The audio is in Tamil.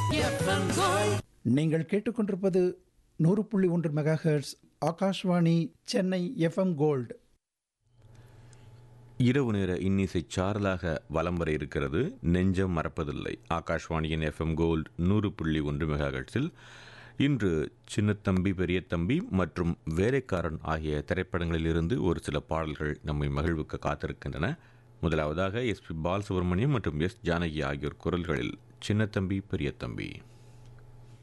எஃப்எம் கோல்ட் நீங்கள் கேட்டுக்கொண்டிருப்பது நூறு புள்ளி ஒன்று megahertz Akashvani Chennai FM gold இரவு நேர இன்னிசை சாரலாக வலம் வர இருக்கிறது நெஞ்சம் மறப்பதில்லை ஆகாஷ்வாணியின் எஃப்எம் கோல்ட் நூறு புள்ளி ஒன்று மெகாஹெட்ஸில் இன்று சின்னத்தம்பி பெரிய தம்பி மற்றும் வேலைக்காரன் ஆகிய திரைப்படங்களிலிருந்து ஒரு சில பாடல்கள் நம்மை மகிழ்வுக்கு காத்திருக்கின்றன முதலாவதாக எஸ் பி பாலசுப்ரமணியம் மற்றும் எஸ் ஜானகி ஆகியோர் குரல்களில் சின்னத்தம்பி பெரிய தம்பி